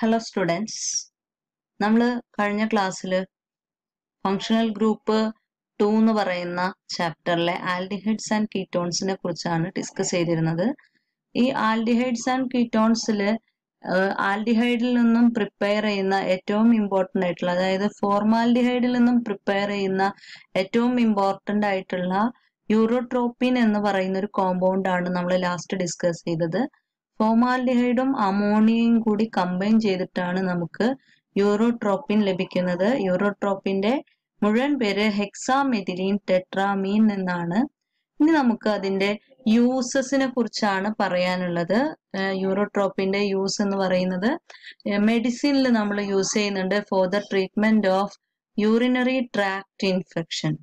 Hello students നമ്മൾ കഴിഞ്ഞ ക്ലാസ്സിൽ ഫങ്ഷണൽ ഗ്രൂപ്പ് ടു എന്ന് പറയുന്ന ചാപ്റ്ററിലെ ആൽഡിഹൈഡ്സ് ആൻഡ് കീറ്റോൺസിനെ കുറിച്ചാണ് ഡിസ്കസ് ചെയ്തിരുന്നത് ഈ ആൽഡിഹൈഡ്സ് ആൻഡ് കീറ്റോൺസിൽ ആൽഡിഹൈഡിൽ നിന്നും പ്രിപ്പയർ ചെയ്യുന്ന ഏറ്റവും ഇമ്പോർട്ടൻ്റ് ആയിട്ടുള്ള അതായത് ഫോർമാൽഡിഹൈഡിൽ നിന്നും പ്രിപ്പയർ ചെയ്യുന്ന ഏറ്റവും ഇമ്പോർട്ടൻ്റ് ആയിട്ടുള്ള യൂറോട്രോപ്പിൻ എന്ന് പറയുന്ന ഒരു കോമ്പൗണ്ട് ആണ് നമ്മൾ ലാസ്റ്റ് ഡിസ്കസ് ചെയ്തത് ഫോമാൽഡിഹൈഡും അമോണിയയും കൂടി കമ്പൈൻ ചെയ്തിട്ടാണ് നമുക്ക് യൂറോട്രോപ്പിൻ ലഭിക്കുന്നത് യൂറോട്രോപ്പിന്റെ മുഴുവൻ പേര് ഹെക്സാമെഥിലീൻ ടെട്രാമീൻ എന്നാണ് ഇനി നമുക്ക് അതിന്റെ യൂസസിനെ കുറിച്ചാണ് പറയാനുള്ളത് യൂറോട്രോപ്പിന്റെ യൂസ് എന്ന് പറയുന്നത് മെഡിസിനിൽ നമ്മൾ യൂസ് ചെയ്യുന്നുണ്ട് for the treatment of urinary tract infection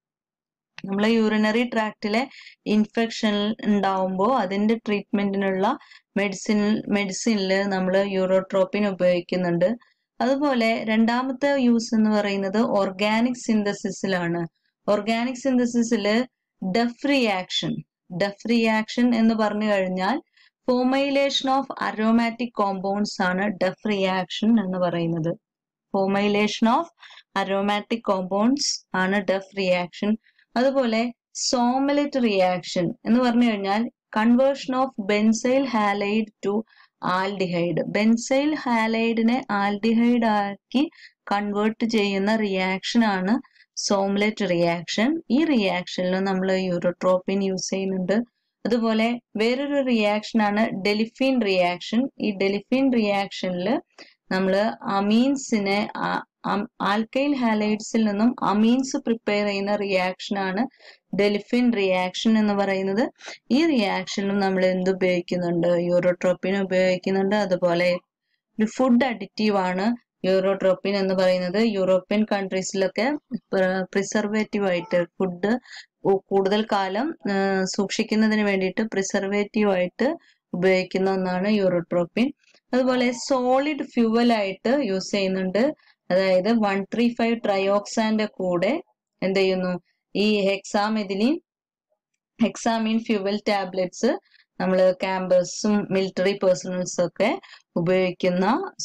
നമ്മളെ യൂറിനറി ട്രാക്റ്റിലെ ഇൻഫെക്ഷൻ ഉണ്ടാവുമ്പോൾ അതിന്റെ ട്രീറ്റ്മെന്റിനുള്ള മെഡിസിൻ മെഡിസിനിൽ നമ്മൾ യൂറോട്രോപ്പിൻ ഉപയോഗിക്കുന്നുണ്ട് അതുപോലെ രണ്ടാമത്തെ യൂസ് എന്ന് പറയുന്നത് ഓർഗാനിക് സിന്തസിസിലാണ് ഓർഗാനിക് സിന്തസിസിൽ ഡഫ് റിയാക്ഷൻ ഡഫ് റിയാക്ഷൻ എന്ന് പറഞ്ഞു കഴിഞ്ഞാൽ ഫോമൈലേഷൻ ഓഫ് അരോമാറ്റിക് കോമ്പൗണ്ട്സ് ആണ് ഡഫ് റിയാക്ഷൻ എന്ന് പറയുന്നത് ഫോമൈലേഷൻ ഓഫ് അരോമാറ്റിക് കോമ്പൗണ്ട്സ് ആണ് ഡഫ് റിയാക്ഷൻ അതുപോലെ സോമലറ്റ് റിയാക്ഷൻ എന്ന് പറഞ്ഞു കഴിഞ്ഞാൽ conversion of benzyl halide to aldehyde benzyl ഹാലൈഡിനെ ആൽഡിഹൈഡ് ആക്കി കൺവേർട്ട് ചെയ്യുന്ന റിയാക്ഷൻ ആണ് സോംലെറ്റ് റിയാക്ഷൻ ഈ റിയാക്ഷനിൽ നമ്മൾ യൂറോട്രോപ്പിൻ യൂസ് ചെയ്യുന്നുണ്ട് അതുപോലെ വേറൊരു റിയാക്ഷൻ ആണ് ഡെലിഫിൻ റിയാക്ഷൻ ഈ ഡെലിഫിൻ റിയാക്ഷനിൽ നമ്മൾ അമീൻസിനെ ആൽക്കൈൽ ഹാലൈഡ്സിൽ നിന്നും അമീൻസ് പ്രിപ്പയർ ചെയ്യുന്ന റിയാക്ഷൻ ആണ് ഡെലിഫിൻ റിയാക്ഷൻ എന്ന് പറയുന്നത് ഈ റിയാക്ഷനിലും നമ്മൾ എന്ത് ഉപയോഗിക്കുന്നുണ്ട് യൂറോട്രോപ്പിൻ ഉപയോഗിക്കുന്നുണ്ട് അതുപോലെ ഒരു ഫുഡ് അഡിറ്റീവ് ആണ് യൂറോട്രോപ്പിൻ എന്ന് പറയുന്നത് യൂറോപ്യൻ കൺട്രീസിലൊക്കെ പ്രിസർവേറ്റീവ് ആയിട്ട് ഫുഡ് കൂടുതൽ കാലം സൂക്ഷിക്കുന്നതിന് വേണ്ടിയിട്ട് പ്രിസർവേറ്റീവ് ആയിട്ട് ഉപയോഗിക്കുന്ന ഒന്നാണ് യൂറോട്രോപ്പിൻ അതുപോലെ സോളിഡ് ഫ്യൂവൽ ആയിട്ട് യൂസ് ചെയ്യുന്നുണ്ട് അതായത് വൺ ത്രീ ഫൈവ് ട്രയോക്സാന്റെ കൂടെ എന്ത് ചെയ്യുന്നു ഈ ഹെക്സാമെഥിലിൻ ഹെക്സാമിൻ ഫ്യൂവൽ ടാബ്ലറ്റ്സ് നമ്മൾ ക്യാമ്പസും മിലിറ്ററി പേഴ്സണൽസും ഒക്കെ ഉപയോഗിക്കുന്ന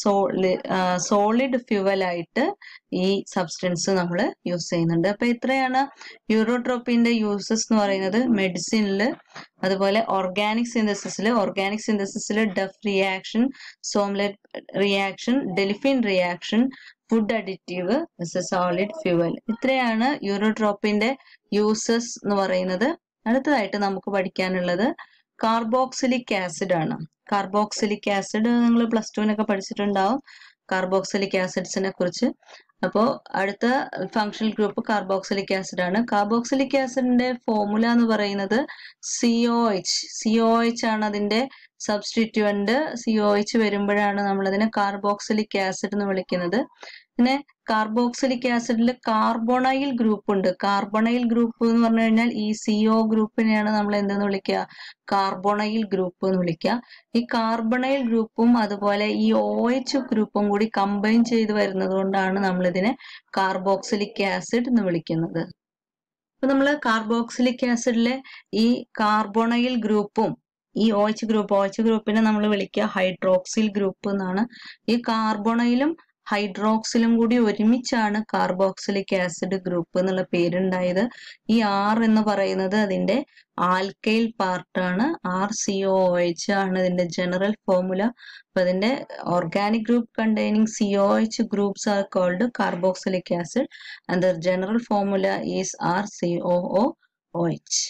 സോളിഡ് ഫ്യൂവൽ ആയിട്ട് ഈ സബ്സ്റ്റൻസ് നമ്മൾ യൂസ് ചെയ്യുന്നുണ്ട് അപ്പൊ ഇത്രയാണ് യൂറോട്രോപ്പിന്റെ യൂസസ് എന്ന് പറയുന്നത് മെഡിസിനിൽ അതുപോലെ ഓർഗാനിക് സിന്തസിസിൽ ഓർഗാനിക് സിന്തസിസിൽ Duff reaction Sommelet reaction Delepine reaction food additive solid fuel ഇത്രയാണ് യൂറോട്രോപ്പിന്റെ യൂസസ് എന്ന് പറയുന്നത് അടുത്തതായിട്ട് നമുക്ക് പഠിക്കാനുള്ളത് കാർബോക്സിലിക് ആസിഡ് ആണ് കാർബോക്സിലിക് ആസിഡ് നിങ്ങൾ പ്ലസ് ടുവിനൊക്കെ പഠിച്ചിട്ടുണ്ടാവും കാർബോക്സിലിക് ആസിഡ്സിനെ കുറിച്ച് അപ്പോൾ അടുത്ത ഫങ്ഷണൽ ഗ്രൂപ്പ് കാർബോക്സിലിക് ആസിഡ് ആണ് കാർബോക്സിലിക് ആസിഡിന്റെ ഫോർമുല എന്ന് പറയുന്നത് സിഒ എച്ച് സിഒ എച്ച് ആണ് അതിന്റെ സബ്സ്റ്റിറ്റ്യൂവന്റ് സിഒ എച്ച് വരുമ്പോഴാണ് നമ്മൾ അതിനെ കാർബോക്സിലിക് ആസിഡ് എന്ന് വിളിക്കുന്നത് പിന്നെ കാർബോക്സിലിക് ആസിഡിൽ കാർബോണൈൽ ഗ്രൂപ്പ് ഉണ്ട് കാർബോണൈൽ ഗ്രൂപ്പ് എന്ന് പറഞ്ഞു കഴിഞ്ഞാൽ ഈ സിഒ ഗ്രൂപ്പിനെയാണ് നമ്മൾ എന്തെന്ന് വിളിക്കുക കാർബോണൈൽ ഗ്രൂപ്പ് എന്ന് വിളിക്കുക ഈ കാർബണൈൽ ഗ്രൂപ്പും അതുപോലെ ഈ ഒ എച്ച് ഗ്രൂപ്പും കൂടി കമ്പൈൻ ചെയ്ത് വരുന്നത് കൊണ്ടാണ് നമ്മൾ ഇതിനെ കാർബോക്സിലിക് ആസിഡ് എന്ന് വിളിക്കുന്നത് അപ്പൊ നമ്മൾ കാർബോക്സിലിക് ആസിഡിലെ ഈ കാർബോണൈൽ ഗ്രൂപ്പും ഈ O H group O H ഗ്രൂപ്പിനെ നമ്മൾ വിളിക്കുക ഹൈഡ്രോക്സിൽ ഗ്രൂപ്പ് എന്നാണ് ഈ കാർബോണൈലും ഹൈഡ്രോക്സിലും കൂടി ഒരുമിച്ചാണ് കാർബോക്സിലിക് ആസിഡ് ഗ്രൂപ്പ് എന്നുള്ള പേരുണ്ടായത് ഈ ആർ എന്ന് പറയുന്നത് അതിന്റെ ആൽക്കൈൽ പാർട്ടാണ് ആർ സി ഒ എച്ച് ആണ് ഇതിന്റെ ജനറൽ ഫോർമുല അപ്പൊ അതിന്റെ organic group containing C O H groups R called carboxylic acid and the general formula is R C O O H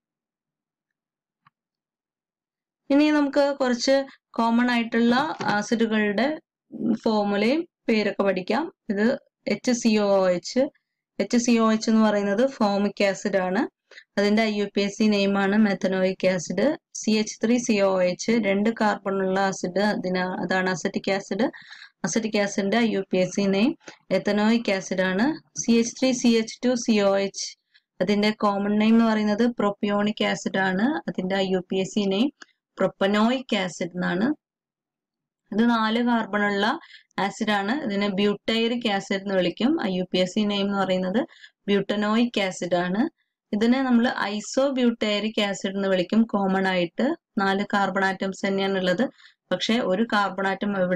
ഇനി നമുക്ക് കുറച്ച് കോമൺ ആയിട്ടുള്ള ആസിഡുകളുടെ ഫോർമുലയും പേരൊക്കെ പഠിക്കാം ഇത് H C O H H C O H എന്ന് പറയുന്നത് ഫോമിക് ആസിഡ് ആണ് അതിന്റെ I U P S C നെയിമാണ് methanoic acid C H three C O H രണ്ട് കാർബൺ ഉള്ള ആസിഡ് അതിന് അതാണ് അസറ്റിക് ആസിഡ് അസറ്റിക് ആസിഡിന്റെ I U P S C name ethanoic acid ആണ് C H three C H two C O H അതിന്റെ common name എന്ന് പറയുന്നത് propionic acid ആണ് അതിന്റെ I U P S C name propanoic acid എന്നാണ് ഇത് നാല് കാർബൺ ഉള്ള ആസിഡ് ആണ് ഇതിനെ ബ്യൂട്ടൈറിക് ആസിഡ് എന്ന് വിളിക്കും I U P S C name എന്ന് പറയുന്നത് ബ്യൂട്ടനോയിക് ആസിഡ് ആണ് ഇതിനെ നമ്മൾ ഐസോ ബ്യൂട്ടൈറിക് ആസിഡ് എന്ന് വിളിക്കും കോമൺ ആയിട്ട് നാല് കാർബൺ ആറ്റംസ് തന്നെയാണ് ഉള്ളത് പക്ഷെ ഒരു കാർബൺ ആറ്റം ഇവിടെ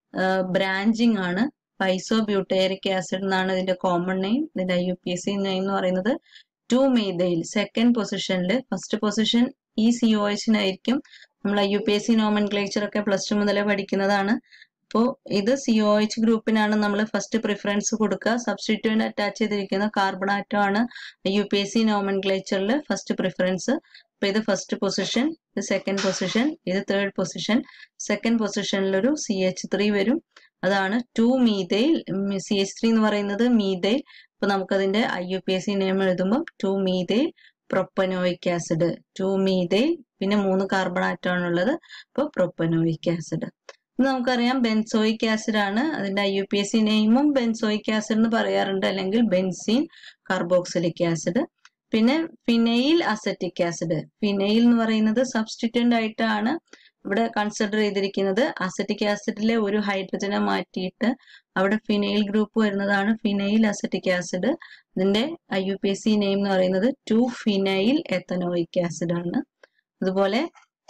ബ്രാഞ്ചിങ് ആണ് പൈസോ ബ്യൂട്ടേറിക് ആസിഡ് എന്നാണ് ഇതിന്റെ കോമൺ നെയിം ഇതിന്റെ I U P S C name എന്ന് പറയുന്നത് ടു മീതയിൽ സെക്കൻഡ് പൊസിഷനിൽ ഫസ്റ്റ് പൊസിഷൻ ഈ സി ഒ എച്ചിനായിരിക്കും നമ്മൾ I U P S C nomenclature ഒക്കെ പ്ലസ് ടു മുതലേ പഠിക്കുന്നതാണ് അപ്പോൾ ഇത് സി ഒ എച്ച് ഗ്രൂപ്പിനാണ് നമ്മൾ ഫസ്റ്റ് പ്രിഫറൻസ് കൊടുക്കുക സബ്സ്റ്റിറ്റ്യൂന്റ് അറ്റാച്ച് ചെയ്തിരിക്കുന്ന കാർബൺ ആറ്റം ആണ് I U P S C നോമൻ ക്ലേച്ചറിൽ ഫസ്റ്റ് പ്രിഫറൻസ് അപ്പൊ ഇത് ഫസ്റ്റ് പൊസിഷൻ ഇത് സെക്കൻഡ് പൊസിഷൻ ഇത് തേർഡ് പൊസിഷൻ സെക്കൻഡ് പൊസിഷനിൽ ഒരു സി എച്ച് ത്രീ വരും അതാണ് two methyl C H three എന്ന് പറയുന്നത് മീതയിൽ അപ്പൊ നമുക്കതിന്റെ I U P S C name എഴുതുമ്പോൾ two methyl propanoic acid two methyl പിന്നെ മൂന്ന് കാർബൺ ആറ്റം ആണുള്ളത് അപ്പോൾ പ്രൊപ്പനോയിക് ആസിഡ് ഇത് നമുക്കറിയാം ബെൻസോയിക് ആസിഡ് ആണ് അതിന്റെ I U P S C നെയിമും ബെൻസോയിക് ആസിഡ് എന്ന് പറയാറുണ്ട് അല്ലെങ്കിൽ ബെൻസീൻ കാർബോക്സിലിക് ആസിഡ് പിന്നെ ഫിനൈൽ അസറ്റിക് ആസിഡ് ഫിനൈൽ എന്ന് പറയുന്നത് സബ്സ്റ്റിറ്റ്യൂന്റ് ആയിട്ടാണ് ഇവിടെ കൺസിഡർ ചെയ്തിരിക്കുന്നത് അസറ്റിക് ആസിഡിലെ ഒരു ഹൈഡ്രജനെ മാറ്റിയിട്ട് അവിടെ ഫിനൈൽ ഗ്രൂപ്പ് വരുന്നതാണ് ഫിനൈൽ അസറ്റിക് ആസിഡ് ഇതിന്റെ I U P S C name എന്ന് പറയുന്നത് ടു ഫിനൈൽ എത്തനോയിക് ആസിഡ് ആണ് അതുപോലെ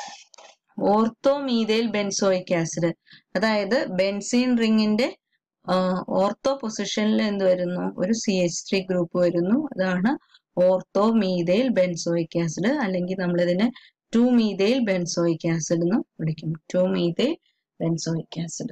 ഓർത്തോമീതയിൽ ബെൻസോയിക് ആസിഡ് അതായത് ബെൻസീൻ റിങ്ങിന്റെ ഓർത്തോ പൊസിഷനിൽ എന്ത് വരുന്നു ഒരു സി എച്ച് ത്രീ ഗ്രൂപ്പ് വരുന്നു അതാണ് ഓർത്തോ മീതയിൽ ബെൻസോയിക് ആസിഡ് അല്ലെങ്കിൽ നമ്മൾ ഇതിനെ ടു മീതയിൽ ബെൻസോയിക് ആസിഡ് എന്ന് വിളിക്കും ടു മീതയിൽ ബെൻസോയിക് ആസിഡ്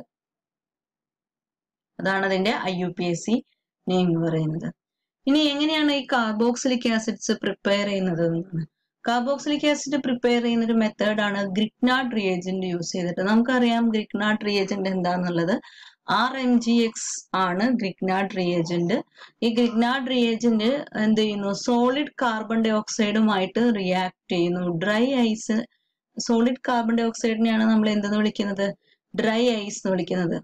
അതാണ് അതിന്റെ I U P S C name എന്ന് പറയുന്നത് ഇനി എങ്ങനെയാണ് ഈ കാർബോക്സിലിക് ആസിഡ്സ് പ്രിപ്പയർ ചെയ്യുന്നത് എന്നാണ് കാർബോക്സിലിക് ആസിഡ് പ്രിപ്പയർ ചെയ്യുന്ന ഒരു മെത്തേഡാണ് ഗ്രിക്നാഡ് റിയേജന്റ് യൂസ് ചെയ്തിട്ട് നമുക്കറിയാം ഗ്രിക്നാഡ് റിയേജന്റ് എന്താന്നുള്ളത് ആർ എം ജി എക്സ് ആണ് ഗ്രിക്നാഡ് റിയേജന്റ് ഈ ഗ്രിക്നാഡ് റിയേജന്റ് എന്ത് ചെയ്യുന്നു സോളിഡ് കാർബൺ ഡൈ ഓക്സൈഡുമായിട്ട് റിയാക്ട് ചെയ്യുന്നു ഡ്രൈ ഐസ് സോളിഡ് കാർബൺ ഡൈ ഓക്സൈഡിനെയാണ് നമ്മൾ എന്തെന്ന് വിളിക്കുന്നത് ഡ്രൈ ഐസ് എന്ന് വിളിക്കുന്നത്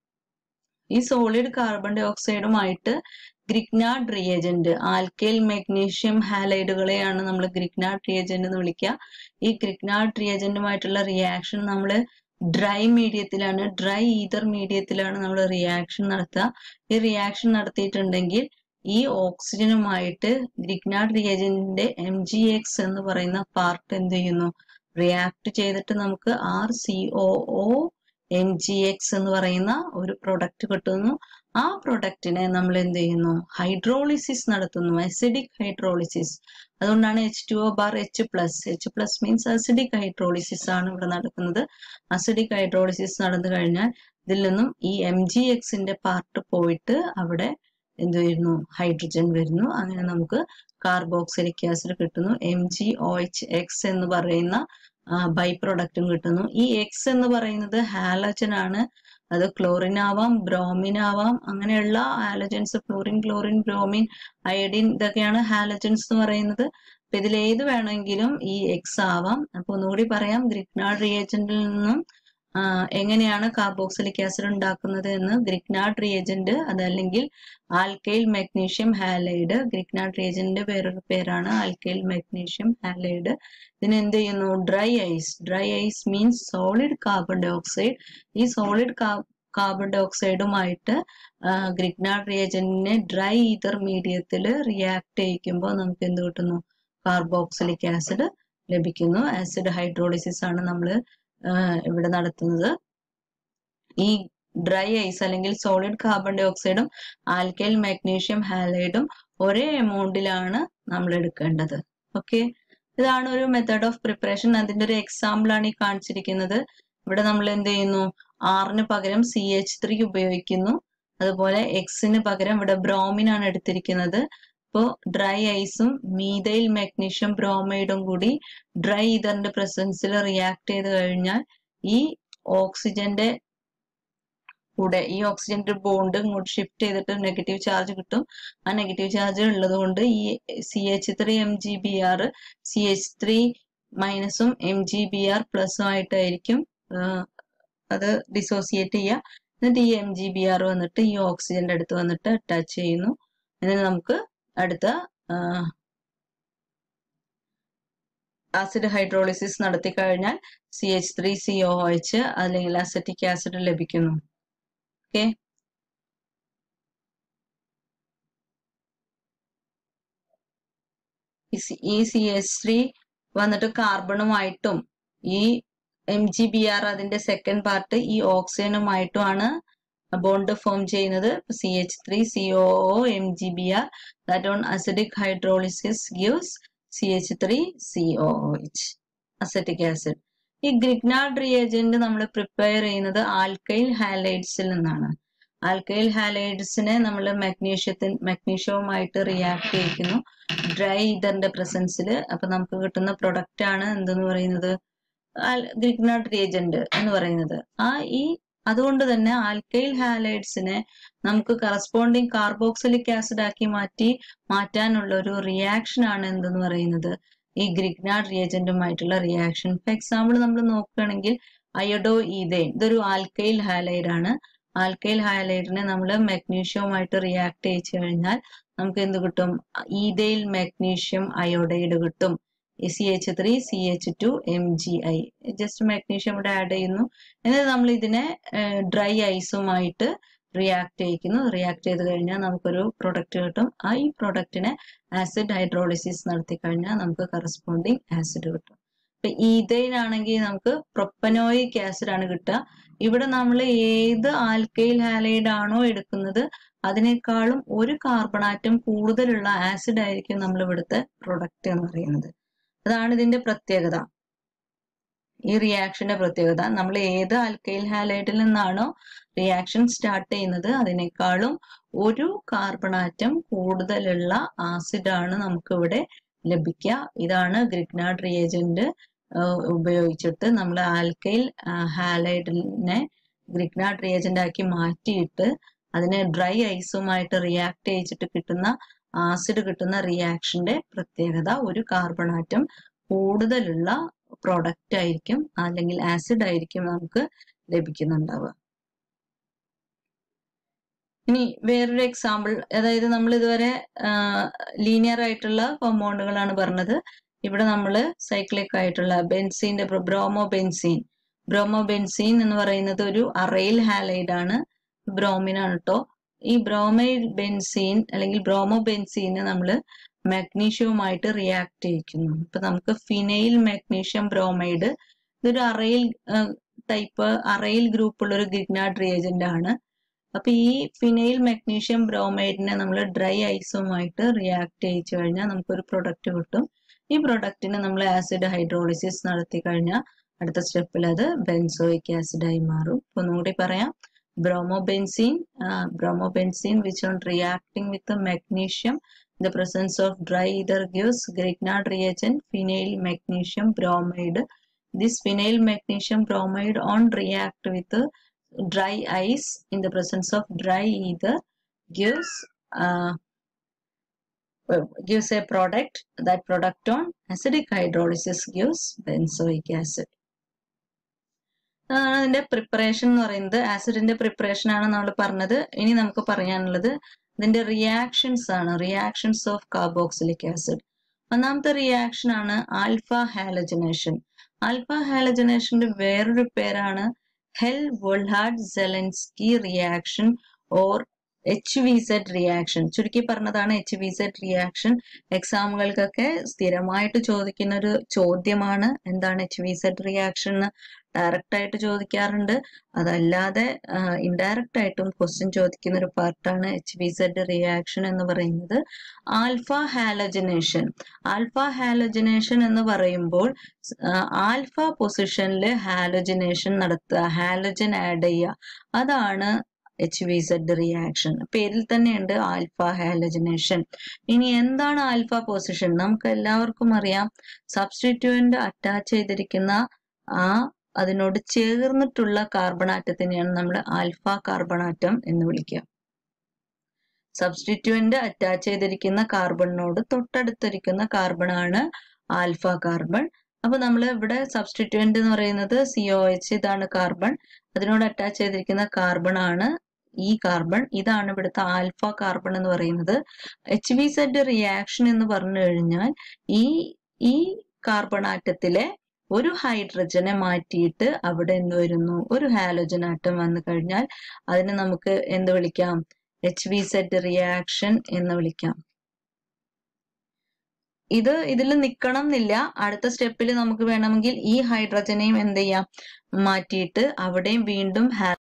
ഈ സോളിഡ് കാർബൺ ഡൈ ഓക്സൈഡുമായിട്ട് ഗ്രിക്നാഡ് റിയേജന്റ് ആൽക്കൈൽ മെഗ്നീഷ്യം ഹാലൈഡുകളെയാണ് നമ്മൾ ഗ്രിക്നാഡ് റിയേജന്റ് എന്ന് വിളിക്കുക ഈ ഗ്രിക്നാഡ് റിയേജന്റുമായിട്ടുള്ള റിയാക്ഷൻ നമ്മൾ ഡ്രൈ മീഡിയത്തിലാണ് ഡ്രൈ ഈതർ മീഡിയത്തിലാണ് നമ്മൾ റിയാക്ഷൻ നടത്തുക ഈ റിയാക്ഷൻ നടത്തിയിട്ടുണ്ടെങ്കിൽ ഈ ഓക്സിജനുമായിട്ട് ഗ്രിഗ്നാഡ് റിയേജന്റിന്റെ എം ജി എക്സ് എന്ന് പറയുന്ന പാർട്ട് എന്ത് ചെയ്യുന്നു റിയാക്ട് ചെയ്തിട്ട് നമുക്ക് R C O O M G X എന്ന് പറയുന്ന ഒരു പ്രൊഡക്റ്റ് കിട്ടുന്നു ആ പ്രൊഡക്റ്റിനെ നമ്മൾ എന്ത് ചെയ്യുന്നു ഹൈഡ്രോളിസിസ് നടത്തുന്നു അസിഡിക് ഹൈഡ്രോളിസിസ് അതുകൊണ്ടാണ് H two O bar H plus H plus means acidic hydrolysis ആണ് ഇവിടെ നടക്കുന്നത് അസിഡിക് ഹൈഡ്രോളിസിസ് നടന്നു കഴിഞ്ഞാൽ ഇതിൽ നിന്നും ഈ എം ജി എക്സിന്റെ പാർട്ട് പോയിട്ട് അവിടെ എന്ത് വരുന്നു ഹൈഡ്രജൻ വരുന്നു അങ്ങനെ നമുക്ക് കാർബോക്സിലിക് ആസിഡ് കിട്ടുന്നു M G O H X എന്ന് പറയുന്ന ബൈ പ്രൊഡക്റ്റും കിട്ടുന്നു ഈ എക്സ് എന്ന് പറയുന്നത് ഹാലജൻ ആണ് അത് ക്ലോറിൻ ആവാം ബ്രോമിൻ ആവാം അങ്ങനെയുള്ള halogens fluorine chlorine bromine iodine ഇതൊക്കെയാണ് ഹാലജൻസ് എന്ന് പറയുന്നത് അപ്പൊ ഇതിൽ ഏത് വേണമെങ്കിലും ഈ എക്സ് ആവാം അപ്പൊ ഒന്നുകൂടി പറയാം ഗ്രിഗ്നാഡ് റിയേജന്റിൽ നിന്നും എങ്ങനെയാണ് കാർബോക്സിലിക് ആസിഡ് ഉണ്ടാക്കുന്നത് എന്ന് ഗ്രിഗ്നാഡ് റിയേജന്റ് അതല്ലെങ്കിൽ ആൽക്കൈൽ മെഗ്നീഷ്യം ഹാലൈഡ് ഗ്രിഗ്നാഡ് റിയേജന്റിന്റെ വേറൊരു പേരാണ് ആൽക്കൈൽ മെഗ്നീഷ്യം ഹാലൈഡ് ഇതിന് എന്ത് ചെയ്യുന്നു dry ice dry ice means solid carbon dioxide ഈ സോളിഡ് കാർബൺ ഡൈ ഓക്സൈഡുമായിട്ട് ഗ്രിഗ്നാഡ് റിയേജന്റിനെ ഡ്രൈ ഈതർ മീഡിയത്തിൽ റിയാക്ട് ചെയ്യിക്കുമ്പോൾ നമുക്ക് എന്ത് കിട്ടുന്നു കാർബോക്സിലിക് ആസിഡ് ലഭിക്കുന്നു ആസിഡ് ഹൈഡ്രോളിസിസ് ആണ് നമ്മൾ ഇവിടെ നടത്തുന്നത് ഈ ഡ്രൈ ഐസ് അല്ലെങ്കിൽ സോളിഡ് കാർബൺ ഡൈ ഓക്സൈഡും ആൽക്കൈൽ മാഗ്നീഷ്യം ഹാലൈഡും ഒരേ എമൗണ്ടിലാണ് നമ്മൾ എടുക്കേണ്ടത് ഓക്കെ ഇതാണ് ഒരു മെത്തേഡ് ഓഫ് പ്രിപ്പറേഷൻ അതിന്റെ ഒരു എക്സാമ്പിൾ ആണ് ഈ കാണിച്ചിരിക്കുന്നത് ഇവിടെ നമ്മൾ എന്ത് ചെയ്യുന്നു ആറിന് പകരം സി എച്ച് ത്രീ ഉപയോഗിക്കുന്നു അതുപോലെ എക്സിന് പകരം ഇവിടെ ബ്രോമിൻ ആണ് എടുത്തിരിക്കുന്നത് ഇപ്പോൾ ഡ്രൈ ഐസും മീതൈൽ മാഗ്നീഷ്യം ബ്രോമൈഡും കൂടി ഡ്രൈ ഈതറിന്റെ പ്രസൻസിൽ റിയാക്ട് ചെയ്ത് കഴിഞ്ഞാൽ ഈ ഓക്സിജന്റെ കൂടെ ഈ ഓക്സിജന്റെ ബോണ്ട് ഇങ്ങോട്ട് ഷിഫ്റ്റ് ചെയ്തിട്ട് നെഗറ്റീവ് ചാർജ് കിട്ടും ആ നെഗറ്റീവ് ചാർജ് ഉള്ളത് കൊണ്ട് ഈ C H three M G B R C H three മൈനസും എം ജി ബി ആർ പ്ലസും ആയിട്ടായിരിക്കും അത് ഡിസോസിയേറ്റ് ചെയ്യുക എന്നിട്ട് ഈ എം ജി ബി ആർ വന്നിട്ട് ഈ ഓക്സിജന്റെ അടുത്ത് വന്നിട്ട് അറ്റാച്ച് ചെയ്യുന്നു എന്നിട്ട് നമുക്ക് അടുത്ത ആസിഡ് ഹൈഡ്രോളിസിസ് നടത്തി കഴിഞ്ഞാൽ C H three C O H അല്ലെങ്കിൽ അസറ്റിക് ആസിഡ് ലഭിക്കുന്നു ഓക്കെ ഈ സി എച്ച് ത്രീ വന്നിട്ട് കാർബണുമായിട്ടും ഈ എം ജി ബി ആർ അതിന്റെ സെക്കൻഡ് പാർട്ട് ഈ ഓക്സിജനുമായിട്ടുമാണ് ബോണ്ട് ഫോം ചെയ്യുന്നത് C H three C O M G B R that on acidic hydrolysis gives C H three C O H acetic acid ഈ Grignard reagent നമ്മൾ prepare ചെയ്യുന്നത് alkyl ഹാലൈഡ്സിൽ നിന്നാണ് alkyl ഹാലൈഡ്സിനെ നമ്മൾ മഗ്നീഷ്യത്തിൽ മഗ്നീഷ്യവുമായിട്ട് react ചെയ്യിക്കുന്നു dry ഈതറിന്റെ പ്രസൻസിൽ അപ്പൊ നമുക്ക് കിട്ടുന്ന പ്രൊഡക്റ്റ് ആണ് എന്തെന്ന് പറയുന്നത് ഗ്രിഗ്നാർഡ് റിയേജന്റ് എന്ന് പറയുന്നത് ആ ഈ അതുകൊണ്ട് തന്നെ ആൽക്കൈൽ ഹാലൈഡ്സിനെ നമുക്ക് കറസ്പോണ്ടിങ് കാർബോക്സിലിക് ആസിഡ് ആക്കി മാറ്റി മാറ്റാനുള്ള ഒരു റിയാക്ഷൻ ആണ് എന്തെന്ന് പറയുന്നത് ഈ ഗ്രിഗ്നാർഡ് റിയേജന്റുമായിട്ടുള്ള റിയാക്ഷൻ ഫോർ എക്സാമ്പിൾ നമ്മൾ നോക്കുകയാണെങ്കിൽ അയഡോ ഈതേൻ ഇതൊരു ആൽക്കൈൽ ഹാലൈഡ് ആണ് ആൽക്കൈൽ ഹാലൈഡിനെ നമ്മൾ മഗ്നീഷ്യവുമായിട്ട് റിയാക്ട് ചെയ്യിച്ചു കഴിഞ്ഞാൽ നമുക്ക് എന്ത് കിട്ടും ഈതൈൽ മഗ്നീഷ്യം അയോഡൈഡ് കിട്ടും C H three C H two M G I just magnesium ഇവിടെ ആഡ് ചെയ്യുന്നു എന്നിട്ട് നമ്മൾ ഇതിനെ ഡ്രൈ ഐസുമായിട്ട് റിയാക്ട് ചെയ്യിക്കുന്നു റിയാക്ട് ചെയ്ത് കഴിഞ്ഞാൽ നമുക്കൊരു പ്രൊഡക്റ്റ് കിട്ടും ആ ഈ പ്രൊഡക്റ്റിനെ ആസിഡ് ഹൈഡ്രോളിസിസ് നടത്തി കഴിഞ്ഞാൽ നമുക്ക് കറസ്പോണ്ടിങ് ആസിഡ് കിട്ടും ഇപ്പൊ ഈതൈൻ ആണെങ്കിൽ നമുക്ക് പ്രൊപ്പനോയിക് ആസിഡ് ആണ് കിട്ടുക ഇവിടെ നമ്മൾ ഏത് ആൽക്കൈൽ ഹാലൈഡ് ആണോ എടുക്കുന്നത് അതിനേക്കാളും ഒരു കാർബൺ ആറ്റം കൂടുതലുള്ള ആസിഡ് ആയിരിക്കും നമ്മൾ ഇവിടുത്തെ പ്രൊഡക്റ്റ് എന്ന് പറയുന്നത് അതാണ് ഇതിന്റെ പ്രത്യേകത ഈ റിയാക്ഷന്റെ പ്രത്യേകത നമ്മൾ ഏത് ആൽക്കൈൽ ഹാലൈഡിൽ നിന്നാണോ റിയാക്ഷൻ സ്റ്റാർട്ട് ചെയ്യുന്നത് അതിനേക്കാളും ഒരു കാർബൺ ആറ്റം കൂടുതലുള്ള ആസിഡാണ് നമുക്ക് ഇവിടെ ലഭിക്കുക ഇതാണ് ഗ്രിഗ്നാർഡ് റിയേജന്റ് ഉപയോഗിച്ചിട്ട് നമ്മൾ ആൽക്കൈൽ ഹാലൈഡിനെ ഗ്രിഗ്നാർഡ് റിയേജന്റ് ആക്കി മാറ്റിയിട്ട് അതിനെ ഡ്രൈ ഐസുമായിട്ട് റിയാക്ട് ചെയ്യിച്ചിട്ട് കിട്ടുന്ന ആസിഡ് കിട്ടുന്ന റിയാക്ഷന്റെ പ്രത്യേകത ഒരു കാർബൺ ആറ്റം കൂടുതലുള്ള പ്രോഡക്റ്റ് ആയിരിക്കും അല്ലെങ്കിൽ ആസിഡ് ആയിരിക്കും നമുക്ക് ലഭിക്കുന്നുണ്ടാവുക ഇനി വേറൊരു എക്സാമ്പിൾ അതായത് നമ്മൾ ഇതുവരെ ലീനിയർ ആയിട്ടുള്ള കോമ്പൗണ്ടുകളാണ് പറഞ്ഞത് ഇവിടെ നമ്മൾ സൈക്ലിക് ആയിട്ടുള്ള ബെൻസീന്റെ ബ്രോമോ ബെൻസീൻ ബ്രോമോ ബെൻസീൻ എന്ന് പറയുന്നത് ഒരു അറൈൽ ഹാലൈഡ് ആണ് ബ്രോമിൻ ആണ് കേട്ടോ ഈ ബ്രോമൈൽ ബെൻസീൻ അല്ലെങ്കിൽ ബ്രോമോ ബെൻസീന് നമ്മൾ മാഗ്നീഷ്യവുമായിട്ട് റിയാക്ട് ചെയ്യിക്കുന്നു ഇപ്പൊ നമുക്ക് ഫിനൈൽ മാഗ്നീഷ്യം ബ്രോമൈഡ് ഇതൊരു അറയിൽ ടൈപ്പ് അറയിൽ ഗ്രൂപ്പുള്ള ഒരു ഗ്രിഗ്നാർഡ് റിയേജന്റ് ആണ് അപ്പൊ ഈ ഫിനൈൽ മാഗ്നീഷ്യം ബ്രോമൈഡിനെ നമ്മൾ ഡ്രൈ ഐസുമായിട്ട് റിയാക്ട് ചെയ്യിച്ചു കഴിഞ്ഞാൽ നമുക്കൊരു പ്രൊഡക്റ്റ് കിട്ടും ഈ പ്രൊഡക്റ്റിന് നമ്മൾ ആസിഡ് ഹൈഡ്രോളിസിസ് നടത്തി കഴിഞ്ഞാൽ അടുത്ത സ്റ്റെപ്പിൽ അത് ബെൻസോയിക് ആസിഡ് ആയി മാറും ഇപ്പൊ ഒന്നുകൂടി പറയാം bromobenzene bromobenzene which on reacting with magnesium in the presence of dry ether gives Grignard reagent phenyl magnesium bromide. This phenyl magnesium bromide on react with dry ice in the presence of dry ether gives uh, gives a product that product on acidic hydrolysis gives benzoic acid. അതാണ് അതിന്റെ preparation എന്ന് പറയുന്നത് ആസിഡിന്റെ preparation ആണ് നമ്മൾ പറഞ്ഞത് ഇനി നമുക്ക് പറയാനുള്ളത് ഇതിന്റെ റിയാക്ഷൻസ് ആണ് റിയാക്ഷൻസ് ഓഫ് കാർബോക്സിലിക് ആസിഡ് ഒന്നാമത്തെ റിയാക്ഷൻ ആണ് ആൽഫ ഹാലജനേഷൻ ആൽഫ ഹാലജനേഷന്റെ വേറൊരു പേരാണ് Hell Volhard Zelinsky reaction or H V Z reaction ചുരുക്കി പറഞ്ഞതാണ് എച്ച് വി സെഡ് റിയാക്ഷൻ എക്സാമുകൾക്കൊക്കെ സ്ഥിരമായിട്ട് ചോദിക്കുന്ന ഒരു ചോദ്യമാണ് എന്താണ് എച്ച് വി സെഡ് റിയാക്ഷൻ എന്ന് ഡയറക്റ്റ് ആയിട്ട് ചോദിക്കാറുണ്ട് അതല്ലാതെ ഇൻഡയറക്റ്റ് ആയിട്ടും ക്വസ്റ്റ്യൻ ചോദിക്കുന്ന ഒരു പാർട്ടാണ് എച്ച് വി സെഡ് റിയാക്ഷൻ എന്ന് പറയുന്നത് ആൽഫ ഹാലജനേഷൻ ആൽഫ ഹാലജനേഷൻ എന്ന് പറയുമ്പോൾ ആൽഫ പൊസിഷനിൽ ഹാലജനേഷൻ നടത്തുക ഹാലജൻ ആഡ് ചെയ്യുക അതാണ് എച്ച് വി സെഡ് റിയാക്ഷൻ പേരിൽ തന്നെയുണ്ട് ആൽഫ ഹാലജനേഷൻ ഇനി എന്താണ് ആൽഫ പൊസിഷൻ നമുക്ക് എല്ലാവർക്കും അറിയാം സബ്സ്റ്റിറ്റ്യൂവന്റ് അറ്റാച്ച് ചെയ്തിരിക്കുന്ന ആ അതിനോട് ചേർന്നിട്ടുള്ള കാർബണാറ്റത്തിനെയാണ് നമ്മൾ ആൽഫ കാർബണാറ്റം എന്ന് വിളിക്കുക സബ്സ്റ്റിറ്റ്യൂവന്റ് അറ്റാച്ച് ചെയ്തിരിക്കുന്ന കാർബണിനോട് തൊട്ടടുത്തിരിക്കുന്ന കാർബണാണ് ആൽഫ കാർബൺ അപ്പൊ നമ്മൾ ഇവിടെ സബ്സ്റ്റിറ്റ്യൂവന്റ് എന്ന് പറയുന്നത് സിഒ എച്ച് ഇതാണ് കാർബൺ അതിനോട് അറ്റാച്ച് ചെയ്തിരിക്കുന്ന കാർബൺ ആണ് ഈ കാർബൺ ഇതാണ് ഇവിടുത്തെ ആൽഫ കാർബൺ എന്ന് പറയുന്നത് എച്ച് വി സെഡ് റിയാക്ഷൻ എന്ന് പറഞ്ഞു കഴിഞ്ഞാൽ ഈ ഈ കാർബൺ ആറ്റത്തിലെ ഒരു ഹൈഡ്രജനെ മാറ്റിയിട്ട് അവിടെ എന്ത് വരുന്നു ഒരു ഹാലോജൻ ആറ്റം വന്നു കഴിഞ്ഞാൽ അതിനെ നമുക്ക് എന്ത് വിളിക്കാം എച്ച് വി സെഡ് റിയാക്ഷൻ എന്ന് വിളിക്കാം ഇത് ഇതിൽ നിക്കണം എന്നില്ല അടുത്ത സ്റ്റെപ്പിൽ നമുക്ക് വേണമെങ്കിൽ ഈ ഹൈഡ്രജനെയും എന്ത് ചെയ്യാം മാറ്റിയിട്ട് അവിടെയും വീണ്ടും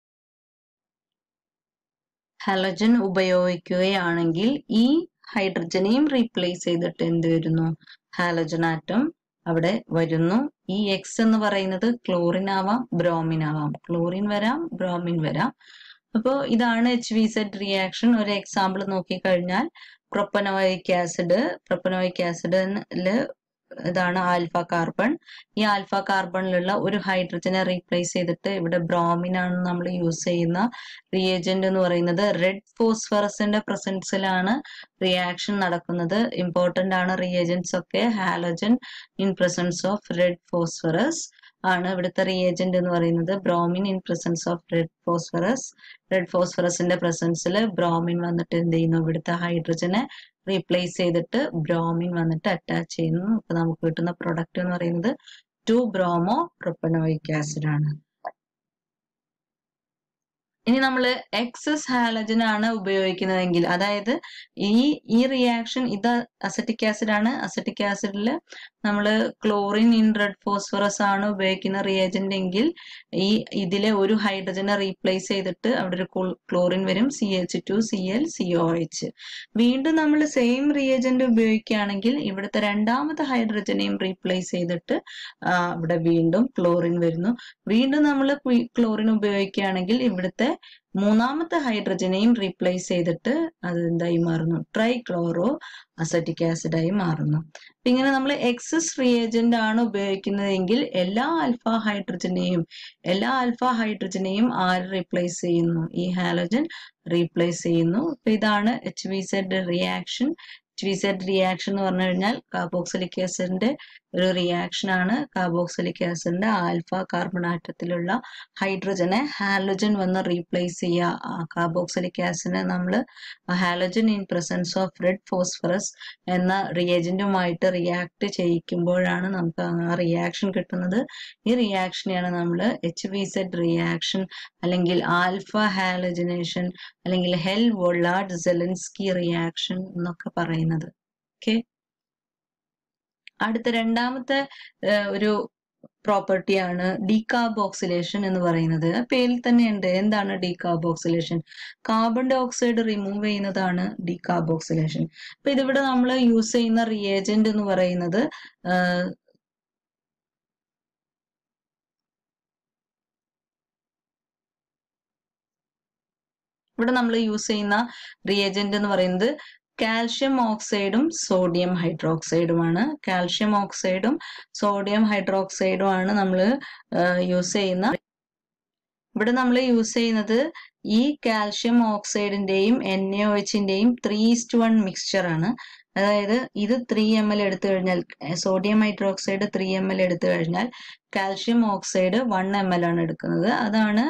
ഹലോജൻ ഉപയോഗിക്കുകയാണെങ്കിൽ ഈ ഹൈഡ്രജനെയും റീപ്ലേസ് ചെയ്തിട്ട് എന്ത് വരുന്നു ഹാലോജൻ ആറ്റം അവിടെ വരുന്നു ഈ എക്സ് എന്ന് പറയുന്നത് ക്ലോറിൻ ആവാം ബ്രോമിൻ ആവാം ക്ലോറിൻ വരാം ബ്രോമിൻ വരാം അപ്പോൾ ഇതാണ് എച്ച് വി സെഡ് റിയാക്ഷൻ ഒരു എക്സാമ്പിൾ നോക്കിക്കഴിഞ്ഞാൽ പ്രൊപ്പനോയിക് ആസിഡ് പ്രൊപ്പനോയിക് ആസിഡില് ഇതാണ് ആൽഫ കാർബൺ ഈ ആൽഫ കാർബണിലുള്ള ഒരു ഹൈഡ്രജനെ റീപ്ലേസ് ചെയ്തിട്ട് ഇവിടെ ബ്രോമിൻ ആണ് നമ്മൾ യൂസ് ചെയ്യുന്ന റിയേജന്റ് എന്ന് പറയുന്നത് റെഡ് ഫോസ്ഫറസിന്റെ പ്രസൻസിലാണ് റിയാക്ഷൻ നടക്കുന്നത് ഇമ്പോർട്ടന്റ് ആണ് റിയേജൻസ് ഒക്കെ halogen in presence of red phosphorus ആണ് ഇവിടുത്തെ റിയേജന്റ് എന്ന് പറയുന്നത് bromine in presence of red phosphorus red ഫോസ്ഫറസിന്റെ പ്രസൻസിൽ ബ്രോമിൻ വന്നിട്ട് എന്ത് ചെയ്യുന്നു ഇവിടുത്തെ ഹൈഡ്രജനെ റീപ്ലേസ് ചെയ്തിട്ട് ബ്രോമിൻ വന്നിട്ട് അറ്റാച്ച് ചെയ്യുന്നു അപ്പൊ നമുക്ക് കിട്ടുന്ന പ്രൊഡക്റ്റ് എന്ന് പറയുന്നത് ടു ബ്രോമോ പ്രൊപ്പനോയിക് ആസിഡ് ആണ് ഇനി നമ്മൾ എക്സസ് ഹാലജൻ ആണ് ഉപയോഗിക്കുന്നതെങ്കിൽ അതായത് ഈ ഈ റിയാക്ഷൻ ഇത് അസറ്റിക് ആസിഡ് ആണ് അസറ്റിക് ആസിഡിൽ നമ്മൾ ക്ലോറിൻ ഇൻ റെഡ് ഫോസ്ഫറസ് ആണ് ഉപയോഗിക്കുന്ന റിയേജന്റ് എങ്കിൽ ഈ ഇതിലെ ഒരു ഹൈഡ്രജനെ റീപ്ലേസ് ചെയ്തിട്ട് അവിടെ ഒരു ക്ലോറിൻ വരും C H two C L C O H വീണ്ടും നമ്മൾ സെയിം റിയേജന്റ് ഉപയോഗിക്കുകയാണെങ്കിൽ ഇവിടുത്തെ രണ്ടാമത്തെ ഹൈഡ്രജനെയും റീപ്ലേസ് ചെയ്തിട്ട് ഇവിടെ വീണ്ടും ക്ലോറിൻ വരുന്നു വീണ്ടും നമ്മൾ ക്ലോറിൻ ഉപയോഗിക്കുകയാണെങ്കിൽ ഇവിടുത്തെ മൂന്നാമത്തെ ഹൈഡ്രജനെയും റീപ്ലേസ് ചെയ്തിട്ട് അത് എന്തായി മാറുന്നു ട്രൈ ക്ലോറോ അസറ്റിക് ആസിഡായി മാറുന്നു അപ്പൊ ഇങ്ങനെ നമ്മൾ എക്സസ് റിയേജന്റ് ആണ് ഉപയോഗിക്കുന്നതെങ്കിൽ എല്ലാ ആൽഫ ഹൈഡ്രജനെയും എല്ലാ ആൽഫ ഹൈഡ്രജനെയും ആര് റീപ്ലേസ് ചെയ്യുന്നു ഈ ഹാലോജൻ റീപ്ലേസ് ചെയ്യുന്നു അപ്പൊ ഇതാണ് H V Z reaction H V Z reaction എന്ന് പറഞ്ഞു കഴിഞ്ഞാൽ കാർബോക്സിലിക് ആസിഡിന്റെ ഒരു റിയാക്ഷൻ ആണ് കാർബോക്സിലിക് ആസിഡിന്റെ ആൽഫ കാർബൺ ആറ്റത്തിലുള്ള ഹൈഡ്രജനെ ഹാലോജൻ വന്ന് റീപ്ലേസ് ചെയ്യുക കാർബോക്സിലിക് ആസിഡിനെ നമ്മൾ halogen in presence of red phosphorus എന്ന റിയേജന്റുമായിട്ട് റിയാക്ട് ചെയ്യിക്കുമ്പോഴാണ് നമുക്ക് ആ റിയാക്ഷൻ കിട്ടുന്നത് ഈ റിയാക്ഷനെയാണ് നമ്മൾ എച്ച് വി സെഡ് റിയാക്ഷൻ അല്ലെങ്കിൽ ആൽഫ ഹാലജനേഷൻ അല്ലെങ്കിൽ ഹെൽ വൊള്ളാർഡ് സെലൻസ്കി റിയാക്ഷൻ എന്നൊക്കെ പറയുന്നത് ഓക്കെ അടുത്ത രണ്ടാമത്തെ ഒരു പ്രോപ്പർട്ടിയാണ് ഡീകാർബോക്സിലേഷൻ എന്ന് പറയുന്നത് പേരിൽ തന്നെ ഉണ്ട് എന്താണ് decarboxylation carbon dioxide remove ചെയ്യുന്നതാണ് ഡീകാർബോക്സിലേഷൻ അപ്പൊ ഇതിവിടെ നമ്മൾ യൂസ് ചെയ്യുന്ന റിയേജന്റ് എന്ന് പറയുന്നത് ഇവിടെ നമ്മൾ യൂസ് ചെയ്യുന്ന റിയേജന്റ് എന്ന് പറയുന്നത് കാൽഷ്യം ഓക്സൈഡും സോഡിയം ഹൈഡ്രോക്സൈഡുമാണ് കാൽഷ്യം ഓക്സൈഡും സോഡിയം ഹൈഡ്രോക്സൈഡും ആണ് നമ്മൾ യൂസ് ചെയ്യുന്ന ഇവിടെ നമ്മൾ യൂസ് ചെയ്യുന്നത് ഈ കാൽഷ്യം ഓക്സൈഡിന്റെയും എൻ എ ഒ എച്ചിന്റെയും ത്രീ ഇസ്റ്റ് വൺ മിക്സ്ചർ ആണ് അതായത് ഇത് ത്രീ എം എൽ എടുത്തു കഴിഞ്ഞാൽ sodium hydroxide three M L എടുത്തു കഴിഞ്ഞാൽ calcium oxide one M L ആണ് എടുക്കുന്നത് അതാണ്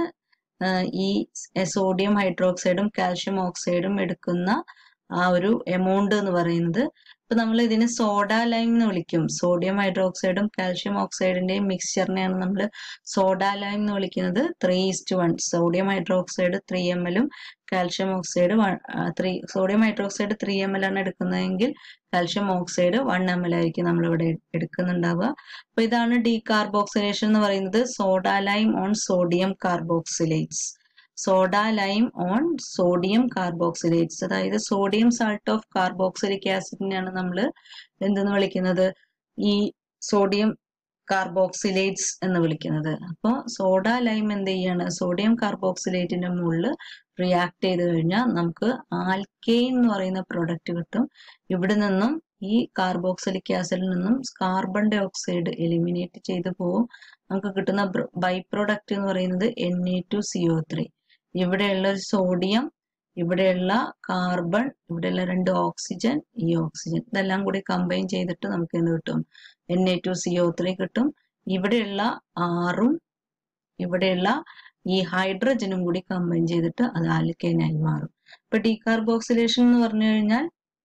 ഈ സോഡിയം ഹൈഡ്രോക്സൈഡും കാൽഷ്യം ഓക്സൈഡും എടുക്കുന്ന ആ ഒരു എമൗണ്ട് എന്ന് പറയുന്നത് ഇപ്പൊ നമ്മൾ ഇതിനെ സോഡ ലൈം എന്ന് വിളിക്കും സോഡിയം ഹൈഡ്രോക്സൈഡും കാൽഷ്യം ഓക്സൈഡിന്റെയും മിക്സ്ചറിനെയാണ് നമ്മൾ സോഡ ലൈം എന്ന് വിളിക്കുന്നത് three is to one sodium hydroxide three M എല്ലും calcium oxide three sodium hydroxide three M L ആണ് എടുക്കുന്നതെങ്കിൽ calcium oxide one M L ആയിരിക്കും നമ്മൾ ഇവിടെ എടുക്കുന്നുണ്ടാവുക അപ്പൊ ഇതാണ് ഡീകാർബോക്സിലേഷൻ എന്ന് പറയുന്നത് soda lime on sodium carboxylates soda lime on sodium carboxylates അതായത് സോഡിയം സാൾട്ട് ഓഫ് കാർബോക്സിലിക് ആസിഡിനെയാണ് നമ്മൾ എന്തെന്ന് വിളിക്കുന്നത് ഈ സോഡിയം കാർബോക്സിലേറ്റ്സ് എന്ന് വിളിക്കുന്നത് അപ്പോൾ സോഡ ലൈം എന്ത് ചെയ്യാണ് സോഡിയം കാർബോക്സിലേറ്റിന്റെ മുകളിൽ റിയാക്ട് ചെയ്ത് കഴിഞ്ഞാൽ നമുക്ക് ആൽക്കെയിൻ എന്ന് പറയുന്ന പ്രൊഡക്റ്റ് കിട്ടും ഇവിടെ നിന്നും ഈ കാർബോക്സിലിക് ആസിഡിൽ നിന്നും കാർബൺ ഡൈ ഓക്സൈഡ് എലിമിനേറ്റ് ചെയ്ത് പോകും നമുക്ക് കിട്ടുന്ന ബൈ പ്രൊഡക്റ്റ് എന്ന് പറയുന്നത് N A two C O three ഇവിടെയുള്ള ഒരു സോഡിയം ഇവിടെയുള്ള കാർബൺ ഇവിടെയുള്ള രണ്ട് ഓക്സിജൻ ഈ ഓക്സിജൻ ഇതെല്ലാം കൂടി കമ്പൈൻ ചെയ്തിട്ട് നമുക്ക് എന്ത് കിട്ടും N A two C O three കിട്ടും ഇവിടെയുള്ള ആറും ഇവിടെയുള്ള ഈ ഹൈഡ്രജനും കൂടി കമ്പൈൻ ചെയ്തിട്ട് അത് ആൽക്കൈനായി മാറും ഇപ്പൊ ഡീകാർബോക്സിലേഷൻ എന്ന് പറഞ്ഞു കഴിഞ്ഞാൽ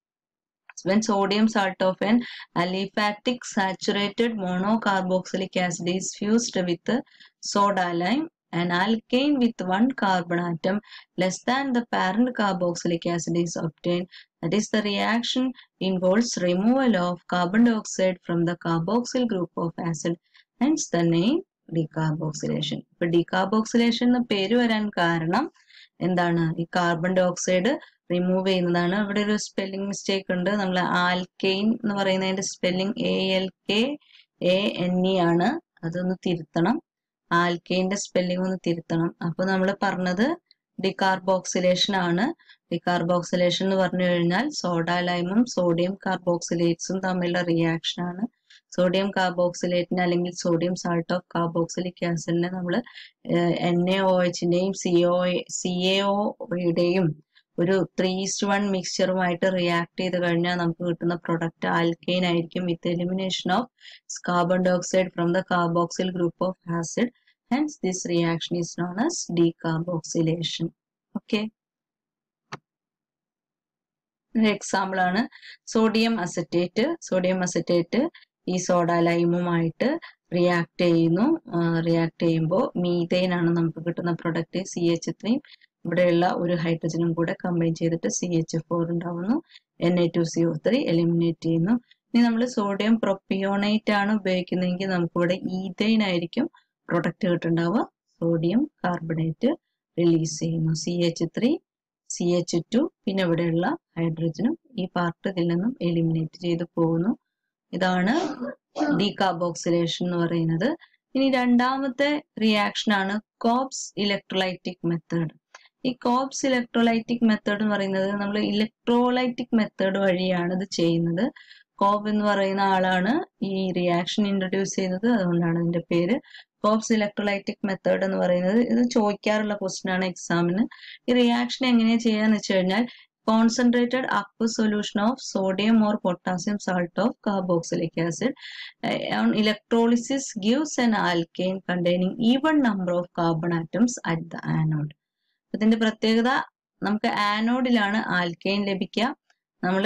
when sodium salt of an aliphatic saturated monocarboxylic acid is fused with soda lime an alkane with one carbon atom less than the parent carboxylic acid is obtained. That is, the reaction involves removal of carbon dioxide from the carboxyl group of acid. Hence the name decarboxylation. ഇപ്പൊ decarboxylation എന്ന് പേര് വരാൻ കാരണം എന്താണ് ഈ carbon dioxide remove ചെയ്യുന്നതാണ് ഇവിടെ ഒരു സ്പെല്ലിംഗ് മിസ്റ്റേക്ക് ഉണ്ട് നമ്മൾ ആൽക്കെയിൻ എന്ന് പറയുന്നതിന്റെ spelling A L K A N E ആണ് അതൊന്ന് തിരുത്തണം ആൽക്കെയിന്റെ സ്പെല്ലിംഗ് ഒന്ന് തിരുത്തണം അപ്പൊ നമ്മൾ പറഞ്ഞത് ഡികാർബോക്സിലേഷൻ ആണ് ഡികാർബോക്സിലേഷൻ എന്ന് പറഞ്ഞു കഴിഞ്ഞാൽ സോഡ ലൈമും സോഡിയം കാർബോക്സിലേറ്റ്സും തമ്മിലുള്ള റിയാക്ഷൻ ആണ് സോഡിയം കാർബോക്സിലേറ്റിന് അല്ലെങ്കിൽ സോഡിയം സാൾട്ട് ഓഫ് കാർബോക്സിലിക് ആസിഡിനെ നമ്മൾ എൻ എ ഒ എച്ചിന്റെയും സി ഒ സി എ ഒയുടെയും ഒരു ത്രീ ഈസ്റ്റ് വൺ മിക്സ്ചറുമായിട്ട് റിയാക്ട് ചെയ്ത് കഴിഞ്ഞാൽ നമുക്ക് കിട്ടുന്ന പ്രൊഡക്റ്റ് ആൽക്കെയിൻ ആയിരിക്കും with elimination of carbon dioxide from the carboxyl group of acid hence this reaction is known as decarboxylation okay ഒരു എക്സാമ്പിൾ ആണ് സോഡിയം അസറ്റേറ്റ് സോഡിയം അസറ്റേറ്റ് ഈ സോഡ ലൈമുമായിട്ട് റിയാക്ട് ചെയ്യുന്നു റിയാക്ട് ചെയ്യുമ്പോൾ മീതെയിൻ ആണ് നമുക്ക് കിട്ടുന്ന പ്രൊഡക്റ്റ് സി എച്ച് ത്രീ ഇവിടെയുള്ള ഒരു ഹൈഡ്രജനും കൂടെ കമ്പൈൻ ചെയ്തിട്ട് സി എച്ച് ഫോർ ഉണ്ടാവുന്നു N A two C O three eliminate ചെയ്യുന്നു ഇനി നമ്മൾ സോഡിയം പ്രൊപ്പിയോണൈറ്റ് ആണ് ഉപയോഗിക്കുന്നതെങ്കിൽ നമുക്കിവിടെ ഈതെയിൻ ആയിരിക്കും പ്രൊഡക്റ്റ് കിട്ടുണ്ടാവുക സോഡിയം കാർബണേറ്റ് റിലീസ് ചെയ്യുന്നു C H three C H two പിന്നെ ഇവിടെയുള്ള ഹൈഡ്രജനും ഈ പാർട്ട് ഇതിൽ നിന്നും എലിമിനേറ്റ് ചെയ്ത് പോകുന്നു ഇതാണ് ഡീകാർബോക്സിലേഷൻ എന്ന് പറയുന്നത് ഇനി രണ്ടാമത്തെ റിയാക്ഷൻ ആണ് കോപ്സ് ഇലക്ട്രോലൈറ്റിക് മെത്തേഡ് ഈ കോപ്സ് ഇലക്ട്രോലൈറ്റിക് മെത്തേഡ് എന്ന് പറയുന്നത് നമ്മൾ ഇലക്ട്രോലൈറ്റിക് മെത്തേഡ് വഴിയാണ് ഇത് ചെയ്യുന്നത് കോപ്പ് എന്ന് പറയുന്ന ആളാണ് ഈ റിയാക്ഷൻ ഇൻട്രൊഡ്യൂസ് ചെയ്തത് അതുകൊണ്ടാണ് ഇതിന്റെ പേര് കോപ്സ് ഇലക്ട്രോലൈറ്റിക് മെത്തേഡ് എന്ന് പറയുന്നത് ഇത് ചോദിക്കാറുള്ള ക്വസ്റ്റ്യൻ ആണ് എക്സാമിന് ഈ റിയാക്ഷൻ എങ്ങനെയാ ചെയ്യാന്ന് വെച്ച് കഴിഞ്ഞാൽ concentrated aqueous solution of sodium or potassium salt of carboxylic acid uh, on electrolysis gives an alkane containing even number of carbon atoms at the anode ഇതിന്റെ പ്രത്യേകത നമുക്ക് ആനോഡിലാണ് ആൽക്കെയിൻ ലഭിക്കുക നമ്മൾ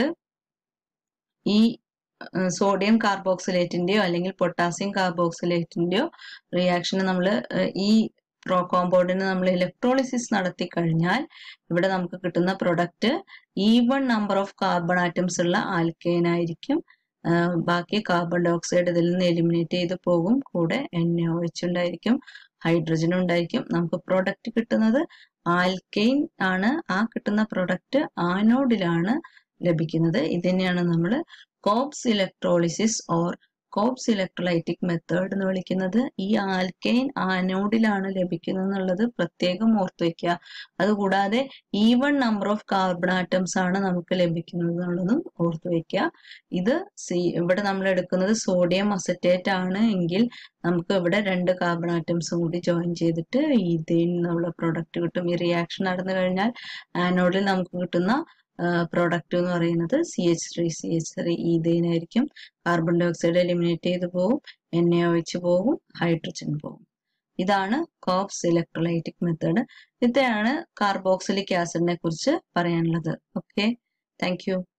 ഈ സോഡിയം കാർബോക്സിലേറ്റിന്റെയോ അല്ലെങ്കിൽ പൊട്ടാസ്യം കാർബോക്സിലേറ്റിന്റെയോ റിയാക്ഷന് നമ്മൾ ഈ പ്രോ കോമ്പൗണ്ടിന് നമ്മൾ ഇലക്ട്രോളിസിസ് നടത്തി കഴിഞ്ഞാൽ ഇവിടെ നമുക്ക് കിട്ടുന്ന product even number of carbon atoms ഉള്ള ആൽക്കെയിൻ ആയിരിക്കും ബാക്കി കാർബൺ ഡൈ ഓക്സൈഡ് ഇതിൽ നിന്ന് എലിമിനേറ്റ് ചെയ്ത് പോകും കൂടെ എൻ ഒ എച്ച് ഉണ്ടായിരിക്കും ഹൈഡ്രജൻ ഉണ്ടായിരിക്കും നമുക്ക് പ്രൊഡക്റ്റ് കിട്ടുന്നത് ആൽക്കെയിൻ ആണ് ആ കിട്ടുന്ന പ്രൊഡക്റ്റ് ആനോഡിലാണ് ലഭിക്കുന്നത് ഇതിനെയാണ് നമ്മൾ Kolbe's electrolysis or Kolbe's electrolytic method എന്ന് വിളിക്കുന്നത് ഈ ആൽക്കെയിൻ ആനോഡിലാണ് ലഭിക്കുന്നത് എന്നുള്ളത് പ്രത്യേകം ഓർത്തു വെക്കുക അതുകൂടാതെ even number of carbon atoms ആണ് നമുക്ക് ലഭിക്കുന്നത് എന്നുള്ളതും ഓർത്തു വെക്കുക ഇത് സി ഇവിടെ നമ്മൾ എടുക്കുന്നത് സോഡിയം അസറ്റേറ്റ് ആണ് എങ്കിൽ നമുക്ക് ഇവിടെ രണ്ട് കാർബൺ ആറ്റംസും കൂടി ജോയിൻ ചെയ്തിട്ട് ഈതെയിൻ എന്നുള്ള പ്രൊഡക്റ്റ് കിട്ടും ഈ റിയാക്ഷൻ നടന്നു കഴിഞ്ഞാൽ ആനോഡിൽ നമുക്ക് കിട്ടുന്ന പ്രോഡക്റ്റ് എന്ന് പറയുന്നത് C H three C H three ethane ആയിരിക്കും കാർബൺ ഡൈ ഓക്സൈഡ് എലിമിനേറ്റ് ചെയ്ത് പോകും എൻ എ ഒഴിച്ച് പോകും ഹൈഡ്രജൻ പോകും ഇതാണ് കോപ്സ് ഇലക്ട്രോലൈറ്റിക് മെത്തേഡ് ഇത്രയാണ് കാർബോക്സിലിക് ആസിഡിനെ കുറിച്ച് പറയാനുള്ളത് ഓക്കെ താങ്ക് യു